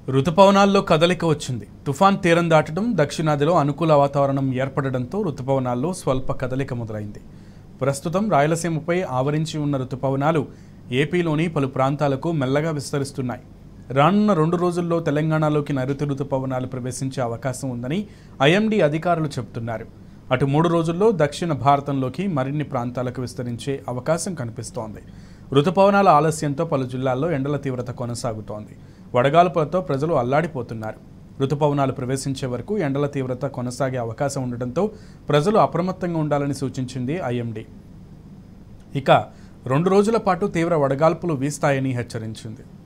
రుతుపవనాల్లో కదలిక వచ్చింది తుఫాన్ తీరం దాటడం దక్షిణాదిలో అనుకూల వాతావరణం ఏర్పడడంతో రుతుపవనాల్లో స్వల్ప కదలిక మొదలైంది ప్రస్తుతం రాయలసీమపై ఆవరించి ఉన్న రుతుపవనాలు ఏపీలోని పలు ప్రాంతాలకు మెల్లగా విస్తరిస్తున్నాయి రానున్న రెండు రోజుల్లో తెలంగాణలోకి నైరుతి రుతుపవనాలు ప్రవేశించే అవకాశం ఉందని ఐఎండీ అధికారులు చెబుతున్నారు అటు మూడు రోజుల్లో దక్షిణ భారతంలోకి మరిన్ని ప్రాంతాలకు విస్తరించే అవకాశం కనిపిస్తోంది రుతుపవనాల ఆలస్యంతో పలు జిల్లాల్లో ఎండల తీవ్రత కొనసాగుతోంది వడగాల్పులతో ప్రజలు అల్లాడిపోతున్నారు రుతుపవనాలు ప్రవేశించే వరకు ఎండల తీవ్రత కొనసాగే అవకాశం ఉండటంతో ప్రజలు అప్రమత్తంగా ఉండాలని సూచించింది ఐఎండీ ఇక రెండు రోజుల పాటు తీవ్ర వడగాల్పులు వీస్తాయని హెచ్చరించింది